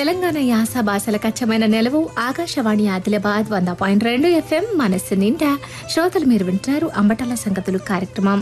తెలంగాణ యాస భాషల కచ్చమైన నెలవు ఆకాశవాణి ఆదిలాబాద్ వంద పాయింట్ రెండు ఎఫ్ఎం మనస్సు నిండా శ్రోతలు మీరు వింటున్నారు అంబటల సంగతులు కార్యక్రమం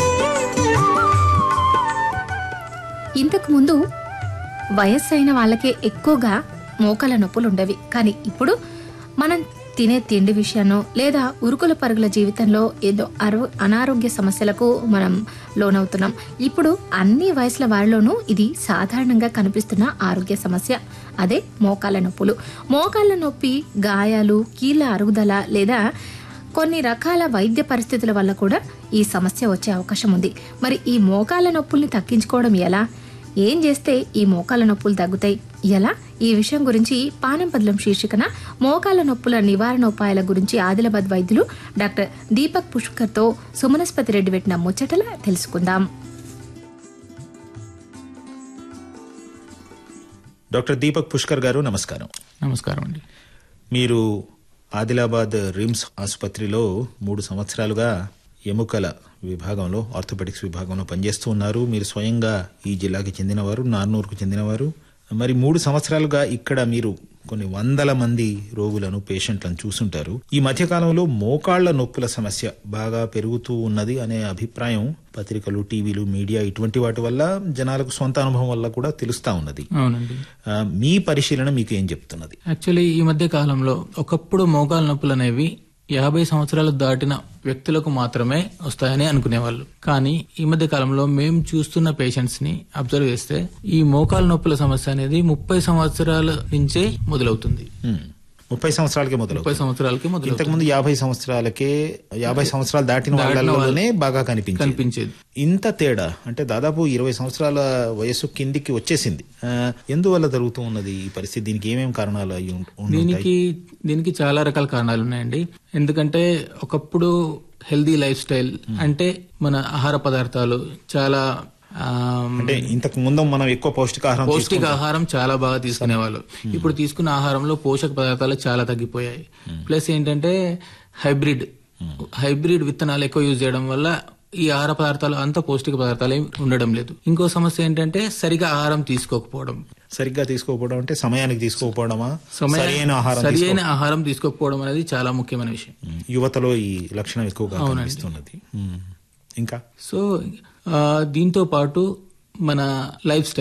ఇంతకు ముందు వయస్సైన వాళ్ళకే ఎక్కువగా మోకాల నొప్పులు ఉండేవి కానీ ఇప్పుడు మనం తినే తిండి విషయంలో లేదా ఉరుకుల పరుగుల జీవితంలో ఏదో అరు అనారోగ్య సమస్యలకు మనం లోనవుతున్నాం ఇప్పుడు అన్ని వయసుల వారిలోనూ ఇది సాధారణంగా కనిపిస్తున్న ఆరోగ్య సమస్య అదే మోకాళ్ళ నొప్పులు మోకాళ్ళ నొప్పి గాయాలు కీళ్ళ అరుగుదల లేదా కొన్ని రకాల వైద్య పరిస్థితుల వల్ల కూడా ఈ సమస్య వచ్చే అవకాశం ఉంది మరి ఈ మోకాళ్ళ నొప్పుల్ని తగ్గించుకోవడం ఎలా ఏం చేస్తే ఈ మోకాళ్ళ నొప్పులు తగ్గుతాయి ఎలా ఈ విషయం గురించి పానెంపదలం శీర్షికన మోకాళ్ళ నొప్పుల నివారణోపాయాల గురించి ఆదిలాబాద్ వైద్యులు డాక్టర్ దీపక్ పుష్కర్తో సుమనస్పతి రెడ్డి పెట్టిన ముచ్చటల తెలుసుకుందాం డాక్టర్ దీపక్ పుష్కర్ గారు నమస్కారం నమస్కారం అండి మీరు ఆదిలాబాద్ రిమ్స్ ఆసుపత్రిలో మూడు సంవత్సరాలుగా ఎముకల విభాగంలో ఆర్థోపెడిక్స్ విభాగంలో పనిచేస్తూ ఉన్నారు మీరు స్వయంగా ఈ జిల్లాకి చెందినవారు నార్నూరుకు చెందినవారు మరి మూడు సంవత్సరాలుగా ఇక్కడ మీరు కొన్ని వందల మంది రోగులను పేషెంట్లను చూసుంటారు ఈ మధ్యకాలంలో మోకాళ్ల నొప్పుల సమస్య బాగా పెరుగుతూ ఉన్నది అనే అభిప్రాయం పత్రికలు టీవీలు మీడియా ఇటువంటి వాటి వల్ల జనాలకు సొంత అనుభవం వల్ల కూడా తెలుస్తా ఉన్నది అవునండి ఆ, మీ పరిశీలన మీకు ఏం చెప్తున్నది యాక్చువల్లీ ఈ మధ్య కాలంలో ఒకప్పుడు మోకాలు నొప్పులు అనేవి యాభై సంవత్సరాలు దాటిన వ్యక్తులకు మాత్రమే వస్తాయని అనుకునేవాళ్ళు కానీ ఈ మధ్య కాలంలో మేము చూస్తున్న పేషెంట్స్ ని అబ్జర్వ్ చేస్తే ఈ మోకాలు నొప్పుల సమస్య అనేది ముప్పై సంవత్సరాల నుంచే మొదలవుతుంది హ్మ్. ముప్పై సంవత్సరాలకే మొదలు ముప్పై సంవత్సరాలకి మొదలవుతుంది ఇంతకు ముందు యాభై సంవత్సరాలకే యాభై సంవత్సరాలు దాటిన వాళ్ళలోనే బాగా కనిపించింది కనిపించేది ఇంత తేడా అంటే దాదాపు ఇరవై సంవత్సరాల వయస్సు కిందికి వచ్చేసింది ఆ, ఎందువల్ల జరుగుతూ ఉన్నది ఈ పరిస్థితి దీనికి ఏమేమి కారణాలు అయి ఉం- ఉండుంటాయి దీనికి దీనికి చాలా రకాల కారణాలు ఉన్నాయండి ఎందుకంటే ఒకప్పుడు హెల్దీ లైఫ్ స్టైల్ అంటే మన ఆహార పదార్థాలు చాలా ఆ, అంటే ఇంతకు ముందు మనం ఎక్కువ పౌష్టికాహారం పౌష్టిక ఆహారం చాలా బాగా తీసుకునేవాళ్ళు ఇప్పుడు తీసుకున్న ఆహారంలో పోషక పదార్థాలు చాలా తగ్గిపోయాయి ప్లస్ ఏంటంటే హైబ్రిడ్ హైబ్రిడ్ విత్తనాలు ఎక్కువ యూజ్ చేయడం వల్ల ఈ ఆహార పదార్థాలు అంత పౌష్టిక పదార్థాలు ఏమి ఉండడం లేదు ఇంకో సమస్య ఏంటంటే సరిగా ఆహారం తీసుకోకపోవడం సరిగ్గా తీసుకోకపోవడం అంటే సమయానికి తీసుకోకపోవడమా సమయ- సరైన ఆహారం సరి అయిన ఆహారం తీసుకోకపోవడం అనేది చాలా ముఖ్యమైన విషయం ఉం. యువతలో ఈ లక్షణం ఎక్కువగా కనిపిస్తున్నది ఉం. ఇంకా సో ఆ, దీంతో పాటు మన లైఫ్ స్టైల్